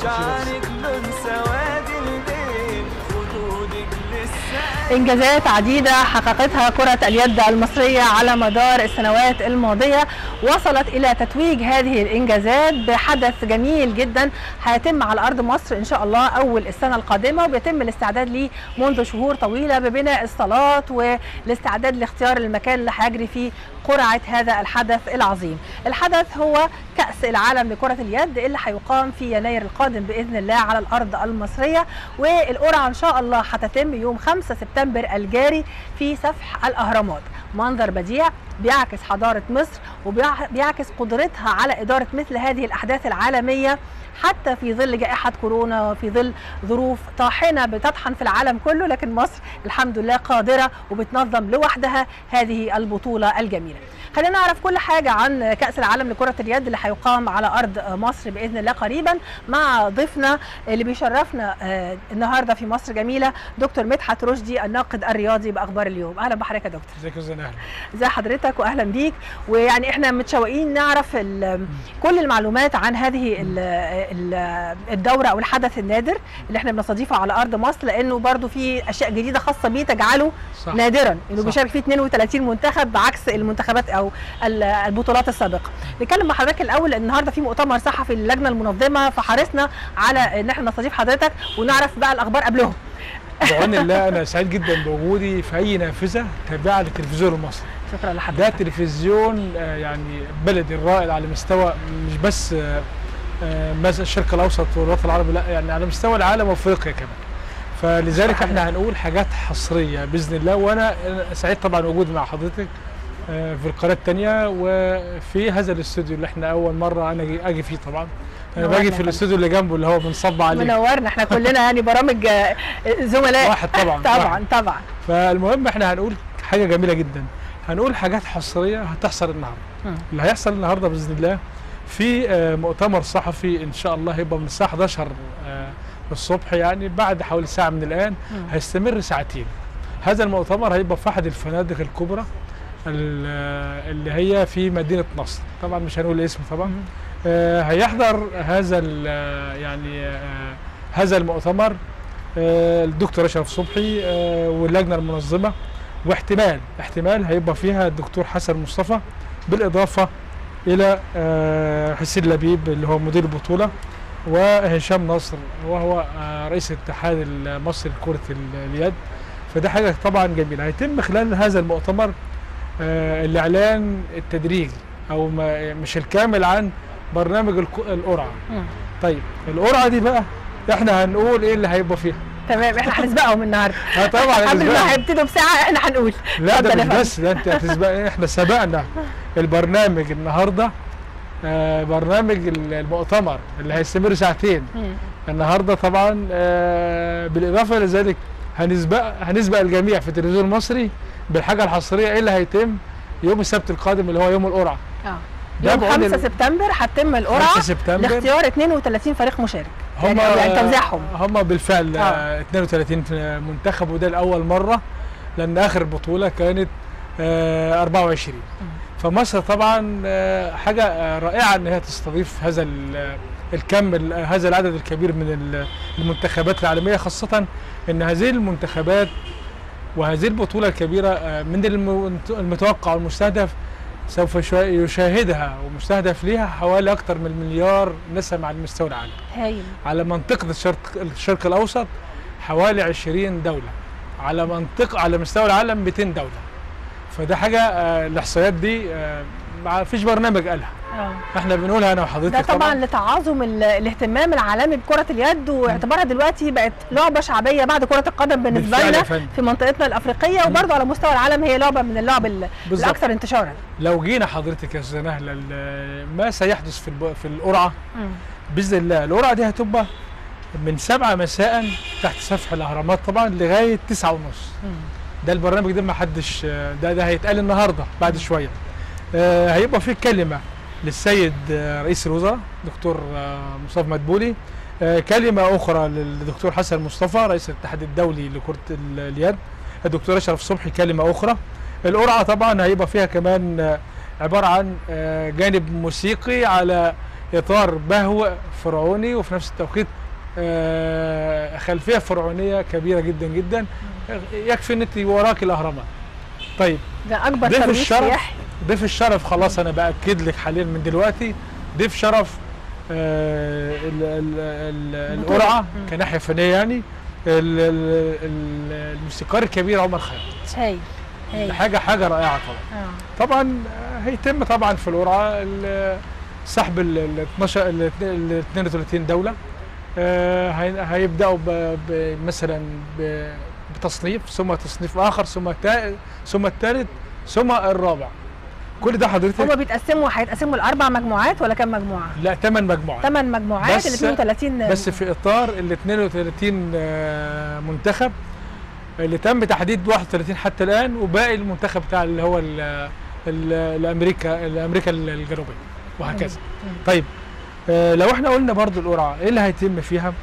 شعرك لون سواد الليل خدودك لسه إنجازات عديدة حققتها كرة اليد المصرية على مدار السنوات الماضية وصلت إلى تتويج هذه الإنجازات بحدث جميل جدا هيتم على أرض مصر إن شاء الله أول السنة القادمة وبيتم الاستعداد ليه منذ شهور طويلة ببناء الصالات والاستعداد لاختيار المكان اللي هيجري فيه قرعة هذا الحدث العظيم الحدث هو كأس العالم لكرة اليد اللي هيقام في يناير القادم بإذن الله على الأرض المصرية والقرعة إن شاء الله هتتم يوم 5 سبتمبر الجاري في سفح الأهرامات منظر بديع بيعكس حضارة مصر وبيعكس قدرتها على إدارة مثل هذه الأحداث العالمية حتى في ظل جائحة كورونا وفي ظل ظروف طاحنة بتطحن في العالم كله لكن مصر الحمد لله قادرة وبتنظم لوحدها هذه البطولة الجميلة خلينا نعرف كل حاجة عن كأس العالم لكرة اليد اللي هيقام على أرض مصر بإذن الله قريبا مع ضيفنا اللي بيشرفنا آه، النهاردة في مصر جميلة دكتور مدحت رشدي الناقد الرياضي بأخبار اليوم أهلا بحضرتك يا دكتور ازيك يا استاذ اهلا ازي حضرتك واهلا بيك ويعني احنا متشوقين نعرف ال- كل المعلومات عن هذه ال- ال- الدوره او الحدث النادر اللي احنا بنستضيفه على ارض مصر لانه برضو في اشياء جديده خاصه بيه تجعله صح نادرا انه صح. بيشارك فيه 32 منتخب بعكس المنتخبات او ال- البطولات السابقه نتكلم مع حضرتك الاول النهارده في مؤتمر صحفي للجنه المنظمه فحرصنا على ان احنا نستضيف حضرتك ونعرف بقى الاخبار قبلهم بعون الله انا سعيد جدا بوجودي في اي نافذه تابعه للتلفزيون المصري شكرا ده لحضرتك تلفزيون آه، يعني بلدي الرائد على مستوى مش بس آه، آه، مثلا الشرق الاوسط والوطن العربي لا يعني على مستوى العالم وافريقيا كمان فلذلك صحيح. احنا هنقول حاجات حصريه باذن الله وانا سعيد طبعا وجودي مع حضرتك آه، في القناه الثانيه وفي هذا الاستوديو اللي احنا اول مره انا أجي- اجي فيه طبعا انا نورنا باجي يا في فندم. الاستوديو اللي جنبه اللي هو بنصب عليه منورنا احنا كلنا يعني برامج آه، زملاء واحد طبعا طبعا واحد. طبعا فالمهم احنا هنقول حاجه جميله جدا هنقول حاجات حصريه هتحصل النهارده مم. اللي هيحصل النهارده باذن الله في آه، مؤتمر صحفي ان شاء الله هيبقى من الساعه 11 آه، الصبح يعني بعد حوالي ساعه من الان مم. هيستمر ساعتين هذا المؤتمر هيبقى في احد الفنادق الكبرى ال- آه، اللي هي في مدينه نصر طبعا مش هنقول اسم طبعا مم. آه، هيحضر هذا ال- آه، يعني آه، هذا المؤتمر آه، الدكتور اشرف صبحي آه، واللجنه المنظمه واحتمال احتمال هيبقى فيها الدكتور حسن مصطفى بالاضافه الى آه، حسين لبيب اللي هو مدير البطوله وهشام نصر وهو آه، رئيس الاتحاد المصري لكره ال- اليد فده حاجه طبعا جميله هيتم خلال هذا المؤتمر آه، الاعلان التدريجي او ما مش الكامل عن برنامج الك- القرعه مم. طيب القرعه دي بقى احنا هنقول ايه اللي هيبقى فيها تمام احنا هنسبقهم النهارده اه طبعا قبل هنسبقها. ما هيبتدوا بساعه احنا هنقول لا اتفضل ده يا مش فندم. بس ده انت هتسبق احنا سبقنا البرنامج النهارده آه برنامج ال- المؤتمر اللي هيستمر ساعتين مم. النهارده طبعا آه بالاضافه الى ذلك هنسبق هنسبق الجميع في التلفزيون المصري بالحاجه الحصريه ايه اللي هيتم يوم السبت القادم اللي هو يوم القرعه اه ده يوم بقول 5 ال- سبتمبر هتتم 5 القرعه سبتمبر لاختيار 32 فريق مشارك هم يعني, يعني توزيعهم هم بالفعل آه. آه. 32 منتخب وده لاول مره لان اخر بطوله كانت آه 24 فمصر طبعا آه حاجه آه رائعه ان هي تستضيف هذا ال- الكم ال- هذا العدد الكبير من ال- المنتخبات العالميه خاصه ان هذه المنتخبات وهذه البطوله الكبيره آه من المت- المتوقع والمستهدف سوف يشا- يشاهدها ومستهدف ليها حوالي اكثر من مليار نسمه على مستوى العالم هايل على منطقة الشرق, الشرق الأوسط حوالي 20 دولة على منطقة على مستوى العالم 200 دولة فده حاجة آه، الإحصائيات دي آه، ما فيش برنامج قالها اه احنا بنقولها أنا وحضرتك ده طبعا لتعاظم ال- الاهتمام العالمي بكره اليد واعتبارها دلوقتي بقت لعبه شعبيه بعد كره القدم بالنسبه بالفعل لنا يا فندم. في منطقتنا الافريقيه وبرضه على مستوى العالم هي لعبه من اللعب ال- بالظبط. الاكثر انتشارا لو جينا حضرتك يا أستاذ نهلة ال- ما سيحدث في الب- في القرعة بإذن الله القرعة دي هتبقى من سبعة مساء تحت سفح الأهرامات طبعا لغاية تسعة ونص ده البرنامج ده ما حدش ده ده هيتقال النهارده بعد شويه آه هيبقى في كلمه للسيد آه رئيس الوزراء دكتور آه مصطفى مدبولي آه كلمه اخرى للدكتور حسن مصطفى رئيس الاتحاد الدولي لكره ال- اليد الدكتور اشرف صبحي كلمه اخرى القرعه طبعا هيبقى فيها كمان آه عباره عن آه جانب موسيقي على اطار بهو فرعوني وفي نفس التوقيت آه، خلفيه فرعونيه كبيره جدا جدا يكفي ان انت وراك الاهرامات طيب ده اكبر ضيف ترويج الشرف سياحي ضيف الشرف خلاص انا باكد لك حاليا من دلوقتي ضيف شرف آه، ال- ال- ال- بطولة. القرعه مم. كناحيه فنيه يعني ال- ال- ال- الموسيقار الكبير عمر خيرت هايل هايل حاجه حاجه رائعه طبعا آه. طبعا آه، هيتم طبعا في القرعه ال- سحب ال ال 12 ال 32 دوله آه، هي- هيبداوا ب- ب- مثلا ب- بتصنيف ثم تصنيف اخر ثم تا- ثم الثالث ثم الرابع كل ده حضرتك هما بيتقسموا هيتقسموا لاربع مجموعات ولا كام مجموعه؟ لا ثمان مجموعات ثمان مجموعات بس- ال 32 بس في اطار ال 32 آه، منتخب اللي تم تحديد 31 حتى الان وباقي المنتخب بتاع اللي هو ال ال الامريكا الامريكا الجنوبيه وهكذا مم. طيب آه، لو احنا قلنا برضو القرعه ايه اللي هيتم فيها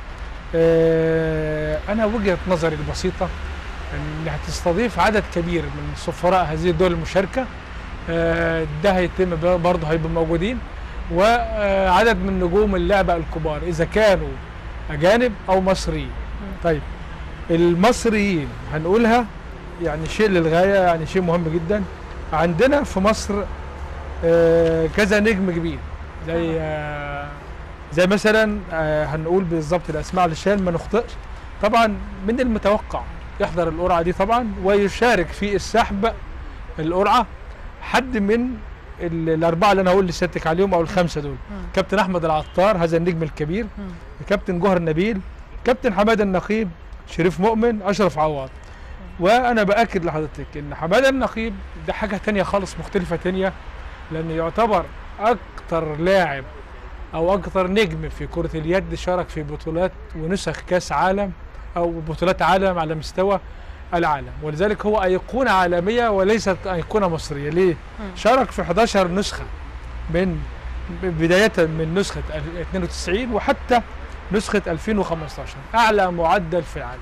آه، انا وجهه نظري البسيطه ان هتستضيف عدد كبير من سفراء هذه الدول المشاركه آه، ده هيتم ب- برضه هيبقوا موجودين وعدد من نجوم اللعبه الكبار اذا كانوا اجانب او مصريين طيب المصريين هنقولها يعني شيء للغايه يعني شيء مهم جدا عندنا في مصر آه، كذا نجم كبير زي آه، زي مثلا آه، هنقول بالظبط الاسماء علشان ما نخطئش طبعا من المتوقع يحضر القرعه دي طبعا ويشارك في السحب القرعه حد من ال- الاربعه اللي انا هقول لسيادتك عليهم او الخمسه دول مم. كابتن احمد العطار هذا النجم الكبير مم. كابتن جوهر نبيل كابتن حماده النقيب شريف مؤمن اشرف عواد وانا باكد لحضرتك ان حماده النقيب ده حاجه تانية خالص مختلفه تانية لانه يعتبر اكتر لاعب او اكتر نجم في كره اليد شارك في بطولات ونسخ كاس عالم او بطولات عالم على مستوى العالم ولذلك هو ايقونه عالميه وليست ايقونه مصريه ليه مم. شارك في 11 نسخه من بدايه من نسخه 92 وحتى نسخه 2015 اعلى معدل في العالم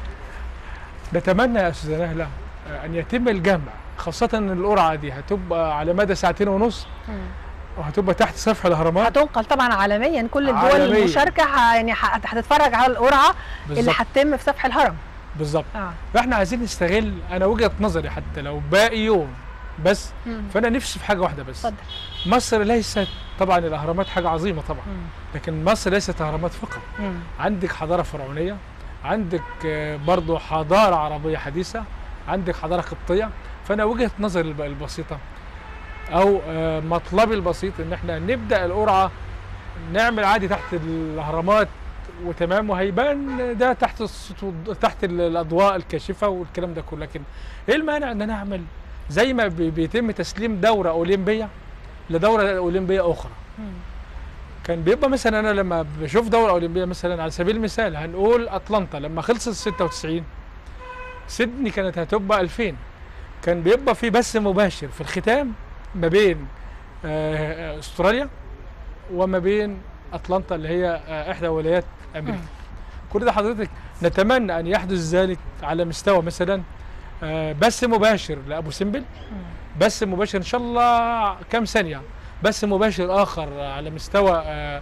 نتمنى يا استاذه نهله آه، ان يتم الجمع خاصه ان القرعه دي هتبقى على مدى ساعتين ونص مم. وهتبقى تحت سفح الاهرامات هتنقل طبعا عالميا كل الدول عالمياً. المشاركه ه- يعني ه- هتتفرج على القرعه اللي بالظبط هتتم في سفح الهرم بالظبط اه فاحنا عايزين نستغل انا وجهه نظري حتى لو باقي يوم بس مم. فانا نفسي في حاجه واحده بس اتفضل مصر ليست طبعا الاهرامات حاجه عظيمه طبعا مم. لكن مصر ليست اهرامات فقط مم. عندك حضاره فرعونيه عندك آه، برضو حضاره عربيه حديثه عندك حضاره قبطيه فانا وجهه نظري الب- البسيطه او آه، مطلبي البسيط ان احنا نبدا القرعه نعمل عادي تحت الاهرامات وتمام وهيبان ده تحت السطو- تحت ال- الاضواء الكاشفه والكلام ده كله لكن ايه المانع ان انا اعمل زي ما بي- بيتم تسليم دوره اولمبيه لدوره اولمبيه اخرى مم. كان بيبقى مثلا انا لما بشوف دوره اولمبيه مثلا على سبيل المثال هنقول اتلانتا لما خلصت 96 سيدني كانت هتبقى 2000 كان بيبقى في بث مباشر في الختام ما بين آه، استراليا وما بين اتلانتا اللي هي آه، احدى ولايات امريكا مم. كل ده حضرتك نتمنى ان يحدث ذلك على مستوى مثلا آه، بث مباشر لابو سمبل مم. بث مباشر ان شاء الله كم ثانيه بث مباشر اخر على مستوى آه،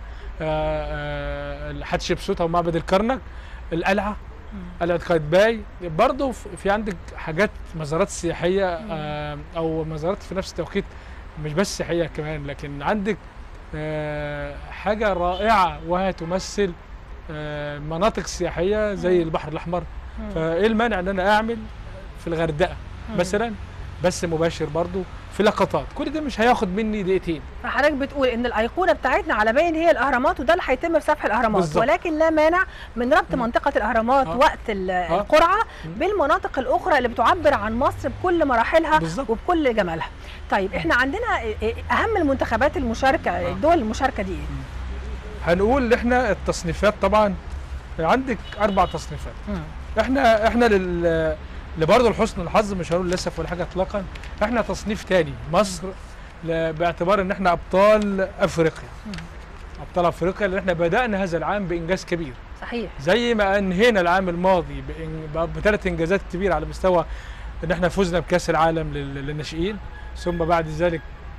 آه، آه، حتشبسوت او معبد الكرنك القلعه مم. قلعه قايتباي برضه في في عندك حاجات مزارات سياحيه آه، او مزارات في نفس التوقيت مش بس سياحيه كمان لكن عندك آه، حاجه رائعه وهتمثل آه، مناطق سياحيه زي مم. البحر الاحمر مم. فايه المانع ان انا اعمل في الغردقه مم. مثلا بث مباشر برضو في لقطات كل ده مش هياخد مني دقيقتين فحضرتك بتقول ان الايقونه بتاعتنا على باين هي الاهرامات وده اللي هيتم في سفح الاهرامات بالظبط. ولكن لا مانع من ربط مم. منطقه الاهرامات آه. وقت ال- آه. القرعه مم. بالمناطق الاخرى اللي بتعبر عن مصر بكل مراحلها بالظبط وبكل جمالها طيب احنا عندنا إيه- إيه اهم المنتخبات المشاركه آه. الدول المشاركه دي ايه هنقول ان احنا التصنيفات طبعا عندك اربع تصنيفات مم. احنا احنا لل لبرضه لحسن الحظ مش هنقول للاسف ولا حاجه اطلاقا احنا تصنيف تاني مصر ل- باعتبار ان احنا ابطال افريقيا مم. ابطال افريقيا لان احنا بدانا هذا العام بانجاز كبير صحيح زي ما انهينا العام الماضي بإن- بثلاث انجازات كبيره على مستوى ان احنا فزنا بكاس العالم لل- للناشئين ثم بعد ذلك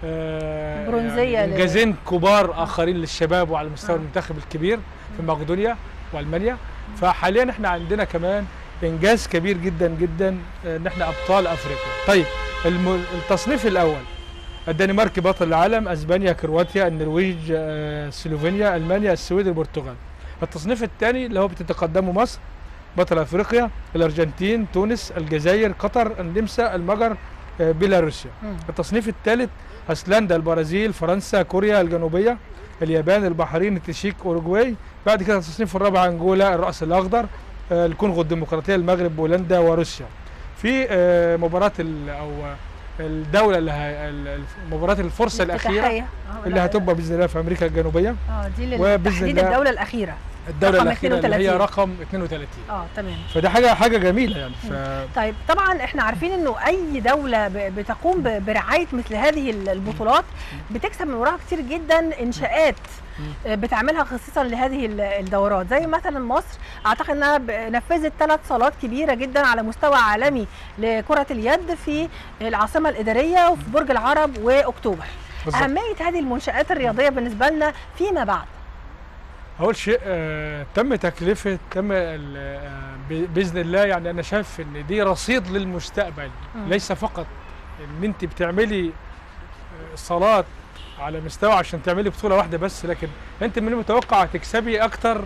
آه، برونزية يعني ل- انجازين كبار اخرين للشباب وعلى مستوى آه. المنتخب الكبير في مقدونيا والمانيا فحاليا احنا عندنا كمان انجاز كبير جدا جدا آه، ان احنا ابطال افريقيا طيب الم- التصنيف الاول الدنمارك بطل العالم اسبانيا كرواتيا النرويج آه، سلوفينيا المانيا السويد البرتغال التصنيف الثاني اللي هو بتتقدمه مصر بطل افريقيا الارجنتين تونس الجزائر قطر النمسا المجر آه، بيلاروسيا مم. التصنيف الثالث ايسلندا البرازيل فرنسا كوريا الجنوبيه اليابان البحرين التشيك اوروجواي بعد كده التصنيف الرابع انجولا الراس الاخضر آه، الكونغو الديمقراطيه المغرب بولندا وروسيا في آه، مباراه ال- او آه، الدوله اللي ه- ال- ال- مباراه الفرصه الاخيره الافتتاحية. آه، اللي لا- هتبقى باذن الله في امريكا الجنوبيه اه دي وبإذن لتحديد الله- الدوله الاخيره الدوله رقم الاخيره اللي هي 32. رقم 32 اه تمام فده حاجه حاجه جميله يعني ف طيب طبعا احنا عارفين انه اي دوله ب- بتقوم ب- برعايه مثل هذه ال- البطولات بتكسب من وراها كتير جدا انشاءات آه، بتعملها خصيصا لهذه ال- الدورات زي مثلا مصر اعتقد انها ب- نفذت ثلاث صالات كبيره جدا على مستوى عالمي لكره اليد في العاصمه الاداريه وفي برج العرب واكتوبر بالظبط. اهميه هذه المنشات الرياضيه بالنسبه لنا فيما بعد اول شيء آه تم تكلفه تم ال- آه ب- باذن الله يعني انا شايف ان دي رصيد للمستقبل مم. ليس فقط ان انت بتعملي آه، صالات على مستوى عشان تعملي بطوله واحده بس لكن انت من المتوقع تكسبي اكتر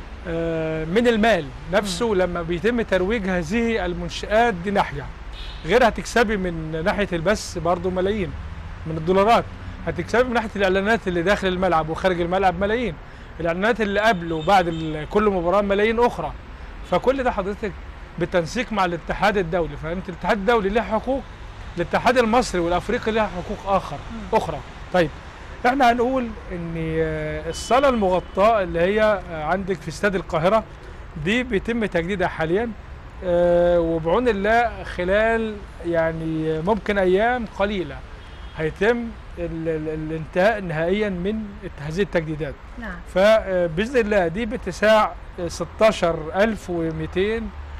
آه، من المال نفسه لما بيتم ترويج هذه المنشآت دي ناحيه غير هتكسبي من ناحيه البث برضو ملايين من الدولارات هتكسبي من ناحيه الاعلانات اللي داخل الملعب وخارج الملعب ملايين الاعلانات اللي قبل وبعد ال- كل مباراه ملايين اخرى فكل ده حضرتك بالتنسيق مع الاتحاد الدولي فانت الاتحاد الدولي له حقوق الاتحاد المصري والافريقي له حقوق اخر اخرى طيب احنا هنقول ان آه، الصاله المغطاه اللي هي آه، عندك في استاد القاهره دي بيتم تجديدها حاليا آه، وبعون الله خلال يعني ممكن ايام قليله هيتم ال- ال- الانتهاء نهائيا من هذه التجديدات نعم فباذن الله دي باتساع 16200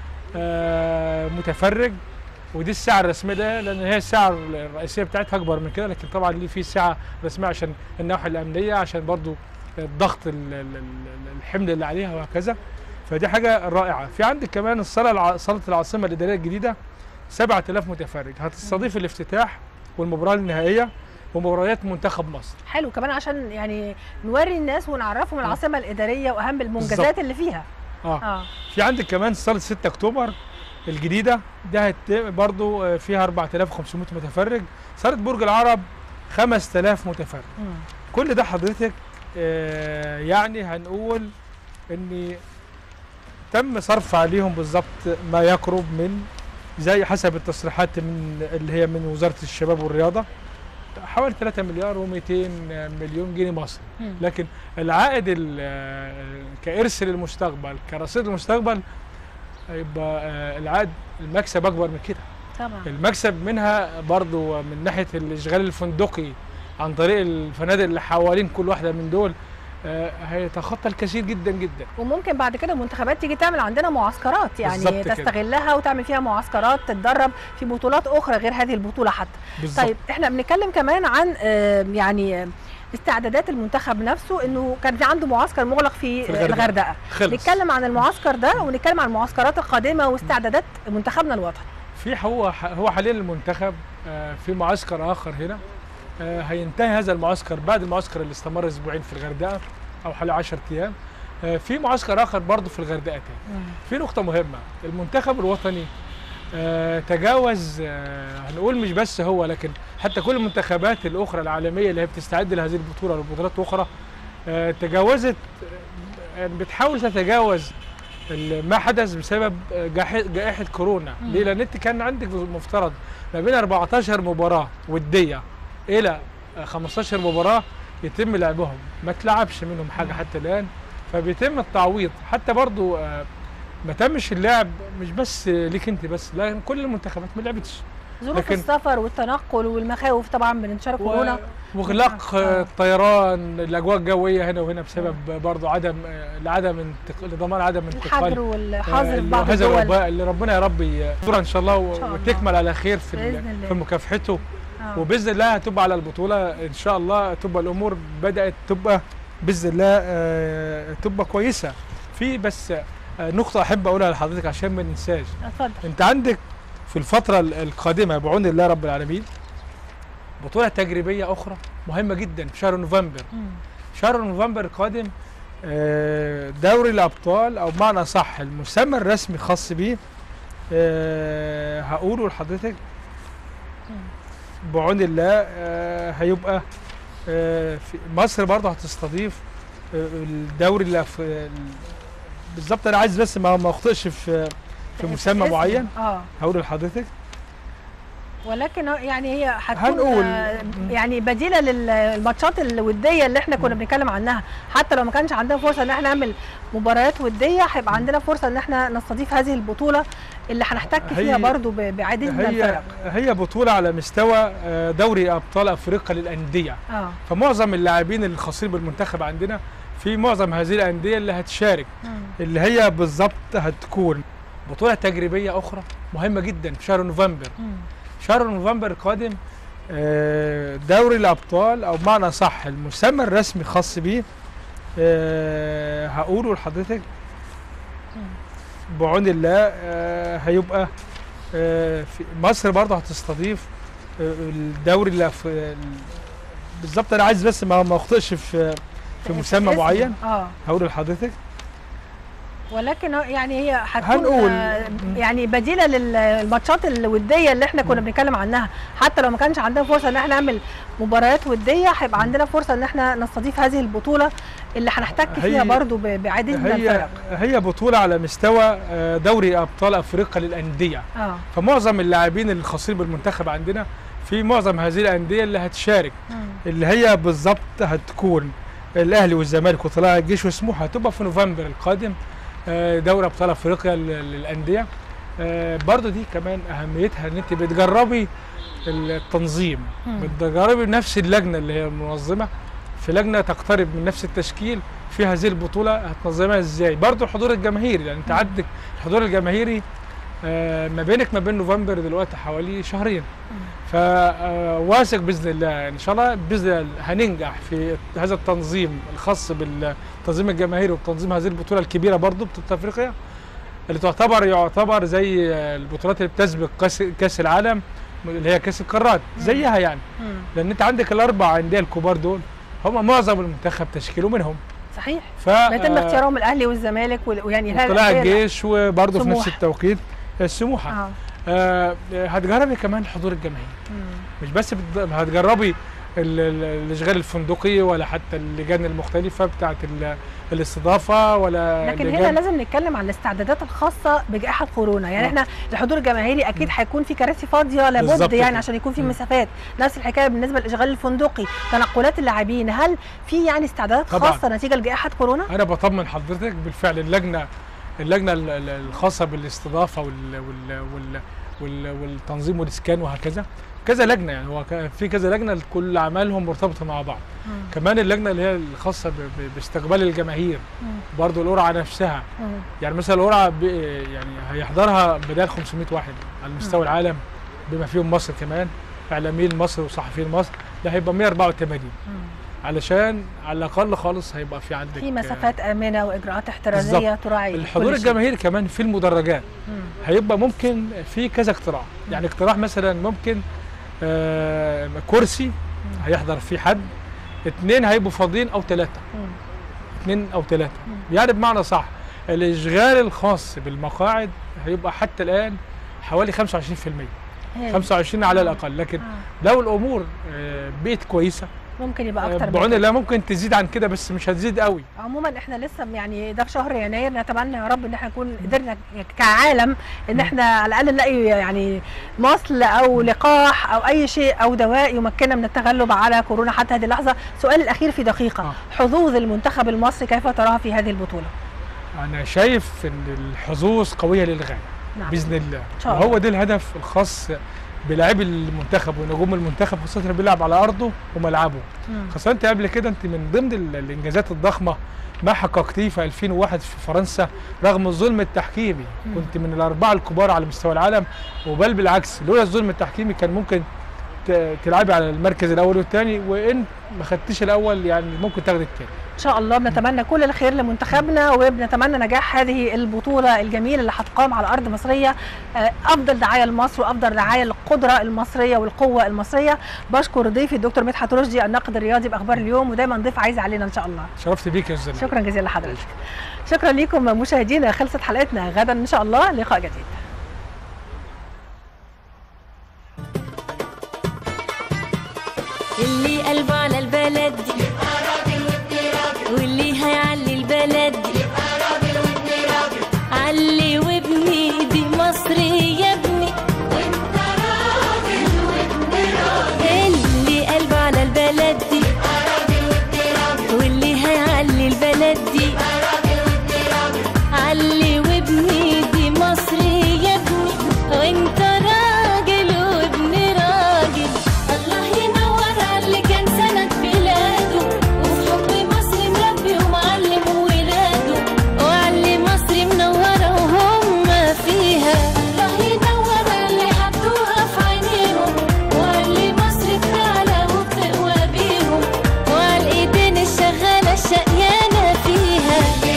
آه، متفرج ودي الساعه الرسميه ده لان هي الساعه الرئيسيه بتاعتها اكبر من كده لكن طبعا ليه في ساعه رسميه عشان النواحي الامنيه عشان برضو الضغط ال- ال- ال- الحمل اللي عليها وهكذا فدي حاجه رائعه في عندك كمان الصاله الع- صاله العاصمه الاداريه الجديده 7000 متفرج هتستضيف الافتتاح والمباراه النهائيه ومباريات منتخب مصر حلو كمان عشان يعني نوري الناس ونعرفهم العاصمه الاداريه واهم المنجزات بالظبط. اللي فيها اه اه في عندك كمان صاله 6 اكتوبر الجديده ده هت- برضو آه، فيها 4500 متفرج صاله برج العرب 5000 متفرج مم. كل ده حضرتك آه، يعني هنقول ان تم صرف عليهم بالظبط ما يقرب من زي حسب التصريحات من اللي هي من وزاره الشباب والرياضه حوالي 3 مليار و200 مليون جنيه مصري مم. لكن العائد ال- آه، كإرث للمستقبل كرصيد المستقبل يبقى آه، العائد المكسب اكبر من كده طبعا المكسب منها برضو من ناحيه الاشغال الفندقي عن طريق الفنادق اللي حوالين كل واحده من دول آه، هيتخطى الكثير جدا جدا وممكن بعد كده المنتخبات تيجي تعمل عندنا معسكرات يعني بالظبط كده. تستغلها وتعمل فيها معسكرات تتدرب في بطولات اخرى غير هذه البطوله حتى بالظبط طيب احنا بنتكلم كمان عن آه، يعني آه، استعدادات المنتخب نفسه انه كان في عنده معسكر مغلق في, في الغردقة. الغردقه خلص نتكلم عن المعسكر ده ونتكلم عن المعسكرات القادمه واستعدادات منتخبنا الوطني في هو هو حاليا المنتخب آه، في معسكر اخر هنا آه، هينتهي هذا المعسكر بعد المعسكر اللي استمر اسبوعين في الغردقه او حوالي 10 ايام آه، في معسكر اخر برضه في الغردقه تاني في نقطة مهمة المنتخب الوطني آه تجاوز آه هنقول مش بس هو لكن حتى كل المنتخبات الأخرى العالمية اللي هي بتستعد لهذه البطولة والبطولات أخرى آه تجاوزت آه بتحاول تتجاوز ال- ما حدث بسبب آه، جاح- جائحة كورونا مم. ليه؟ لأن أنت كان عندك مفترض ما بين 14 مباراة ودية إلى آه، 15 مباراة يتم لعبهم ما تلعبش منهم حاجة حتى الآن فبيتم التعويض حتى برضو آه، ما تمش اللعب مش بس ليك انت بس لا كل المنتخبات ما لعبتش ظروف لكن- السفر والتنقل والمخاوف طبعا من انتشار كورونا و- واغلاق آه، الطيران الاجواء الجويه هنا وهنا بسبب برضو عدم آه، لعدم انتق... لضمان عدم الحجر انتقال والحظر آه، في بعض هذا الدول الوباء اللي ربنا يا رب يسترها ان شاء الله و- إن شاء الله. وتكمل على خير في ال- بإذن الله. في مكافحته آه. وباذن الله هتبقى على البطوله ان شاء الله تبقى الامور بدات تبقى باذن الله آه، تبقى كويسه في بس آه، نقطه احب اقولها لحضرتك عشان ما ننساش اتفضل انت عندك في الفتره ال- القادمه بعون الله رب العالمين بطوله تجريبيه اخرى مهمه جدا في شهر نوفمبر مم. شهر نوفمبر القادم آه، دوري الابطال او بمعنى صح المسمى الرسمي الخاص بيه آه، هقوله لحضرتك بعون الله آه، هيبقى آه، في مصر برضه هتستضيف آه، الدوري اللي في بالظبط انا عايز بس ما ما اخطئش في في مسمى اسم. معين اه هقوله لحضرتك ولكن هو- يعني هي هتكون هنقول. آه، يعني بديله للماتشات الوديه اللي احنا كنا بنتكلم عنها حتى لو ما كانش عندنا فرصه ان احنا نعمل مباريات وديه هيبقى عندنا فرصه ان احنا نستضيف هذه البطوله اللي هنحتك فيها هي- برضو ب- بعديد من هي الفرق هي بطوله على مستوى آه، دوري ابطال افريقيا للانديه اه فمعظم اللاعبين الخاصين بالمنتخب عندنا في معظم هذه الانديه اللي هتشارك مم. اللي هي بالظبط هتكون بطوله تجريبيه اخرى مهمه جدا في شهر نوفمبر مم. شهر نوفمبر القادم آه، دوري الابطال او بمعنى صح المسمى الرسمي الخاص بيه آه، هقوله لحضرتك بعون الله آه، هيبقى آه، في مصر برضه هتستضيف آه، الدوري اللي في بالظبط انا عايز بس ما ما اخطئش في في مسمى اسم. معين اه هقوله لحضرتك ولكن هو- يعني هي هتكون هنقول. آه، يعني بديله للماتشات الوديه اللي احنا كنا بنتكلم عنها حتى لو ما كانش عندنا فرصه ان احنا نعمل مباريات وديه هيبقى عندنا فرصه ان احنا نستضيف هذه البطوله اللي هنحتك فيها هي- برضو ب- بعديد من هي الفرق هي بطوله على مستوى آه، دوري ابطال افريقيا للانديه اه فمعظم اللاعبين الخاصين بالمنتخب عندنا في معظم هذه الانديه اللي هتشارك مم. اللي هي بالظبط هتكون الاهلي والزمالك وطلائع الجيش وسموحه هتبقى في نوفمبر القادم آه، دوري ابطال افريقيا لل- للانديه آه، برضو دي كمان اهميتها ان انت بتجربي التنظيم مم. بتجربي نفس اللجنه اللي هي المنظمه في لجنه تقترب من نفس التشكيل في هذه البطوله هتنظمها ازاي برضو الحضور الجماهيري يعني انت مم. عندك الحضور الجماهيري آه، ما بينك ما بين نوفمبر دلوقتي حوالي شهرين فواثق باذن الله ان شاء الله باذن الله هننجح في هذا التنظيم الخاص بالتنظيم الجماهيري وتنظيم هذه البطوله الكبيره برضو بطوله افريقيا اللي تعتبر يعتبر زي البطولات اللي بتسبق كاس كاس العالم اللي هي كاس القارات زيها يعني مم. لان انت عندك الاربع انديه الكبار دول هم معظم المنتخب تشكيله منهم صحيح ف بيتم آه، اختيارهم الاهلي والزمالك وال- ويعني هذا- طلع هي- الجيش وبرضه في نفس سموحة. التوقيت السموحه اه آه هتجربي كمان الحضور الجماهيري مم. مش بس بت- هتجربي ال- ال- الاشغال الفندقي ولا حتى اللجان المختلفه بتاعت ال- الاستضافه ولا لكن اللجان- هنا لازم نتكلم عن الاستعدادات الخاصه بجائحه كورونا يعني آه. احنا الحضور الجماهيري اكيد هيكون في كراسي فاضيه لابد بالظبط يعني كده. عشان يكون في مم. مسافات نفس الحكايه بالنسبه للاشغال الفندقي تنقلات اللاعبين هل في يعني استعدادات طبعاً. خاصه نتيجه لجائحه كورونا انا بطمن حضرتك بالفعل اللجنه اللجنه ال- ال- الخاصه بالاستضافه وال وال وال وال والتنظيم والاسكان وهكذا كذا لجنه يعني هو ك- في كذا لجنه كل اعمالهم مرتبطه مع بعض كمان اللجنه اللي هي الخاصه ب- ب- باستقبال الجماهير مم. برضو القرعه نفسها مم. يعني مثلا القرعه ب- يعني هيحضرها بدال 500 واحد على مستوى مم. العالم بما فيهم مصر كمان اعلاميين مصر وصحفيين مصر لا هيبقى 184 مم. علشان على الاقل خالص هيبقى في عندك في آه، مسافات امنه واجراءات احترازيه تراعي الحضور كل شيء. الجماهيري كمان في المدرجات مم. هيبقى ممكن في كذا اقتراح يعني اقتراح مثلا ممكن آه كرسي هيحضر فيه حد اتنين هيبقوا فاضيين او ثلاثه مم. اتنين او ثلاثه يعني بمعنى صح الاشغال الخاص بالمقاعد هيبقى حتى الان حوالي 25% هي. 25 على الاقل لكن آه. لو الامور آه، بقت كويسه ممكن يبقى آه، اكتر من بعون كده. الله ممكن تزيد عن كده بس مش هتزيد قوي عموما احنا لسه يعني ده في شهر يناير نتمنى يا رب ان احنا نكون قدرنا كعالم ان احنا على الاقل نلاقي يعني مصل او لقاح او اي شيء او دواء يمكننا من التغلب على كورونا حتى هذه اللحظه سؤال الاخير في دقيقه آه. حظوظ المنتخب المصري كيف تراها في هذه البطوله انا شايف ان الحظوظ قويه للغايه نعم باذن الله شاء الله. وهو ده الهدف الخاص بلاعبي المنتخب ونجوم المنتخب خاصه اللي بيلعب على ارضه وملعبه مم. خاصه انت قبل كده انت من ضمن ال- الانجازات الضخمه ما حققتيه في 2001 في فرنسا رغم الظلم التحكيمي مم. كنت من الاربعه الكبار على مستوى العالم وبل بالعكس لولا الظلم التحكيمي كان ممكن ت- تلعبي على المركز الاول والثاني وان ما خدتيش الاول يعني ممكن تاخدي الثاني ان شاء الله بنتمنى كل الخير لمنتخبنا وبنتمنى نجاح هذه البطوله الجميله اللي هتقام على ارض مصريه آه، افضل دعايه لمصر وافضل دعايه للقدره المصريه والقوه المصريه بشكر ضيفي الدكتور مدحت رشدي الناقد الرياضي باخبار اليوم ودايما ضيف عايز علينا ان شاء الله شرفت بيك يا استاذ شكرا جزيلا لحضرتك شكرا لكم مشاهدينا خلصت حلقتنا غدا ان شاء الله لقاء جديد اللي قلبه على البلد دي واللي هيعلي البلد دي علي وابني دي مصر يا ابني وانت راجل وابن راجل اللي قلبه على البلد دي واللي هيعلي البلد دي علي وابني دي مصر يا ابني وانت راجل وابن راجل الله ينور على اللي كان سند بلاده وفي حب مصر مربي ومعلم ولاده وعلي مصر منورة وهم فيها الله ينور على اللي حطوها في عينيهم وعلي مصر بتعلى وبتقوى بيهم وعلى الايدين الشغالة الشقيانة فيها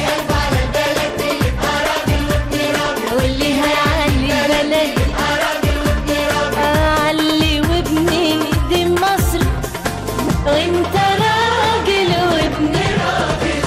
واللي هيعلي البلد علي وابني دي مصر وانت راجل وابن راجل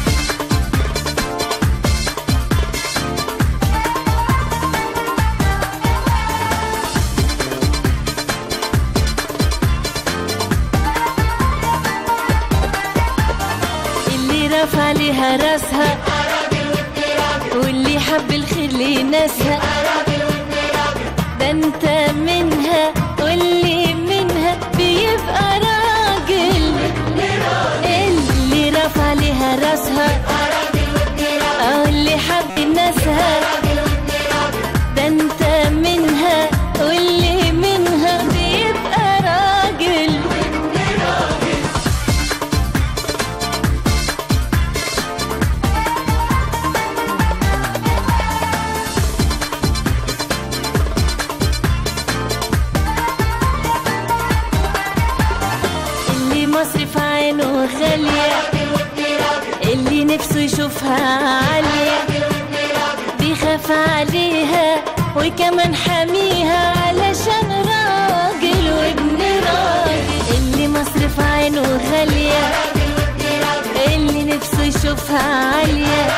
اللي رفع لها راسها واللي حب الخير لناسها ده انت منها واللي منها بيبقى راجل اللي رفع لها راسها اه اللي حب ناسها ده انت منها واللي منها بيبقى راجل اللي مصر في عينه غالية اللي نفسه يشوفها عالية بيخاف عليها وكمان حاميها علشان راجل وابن راجل اللي مصر في عينه غالية اللي نفسه يشوفها عالية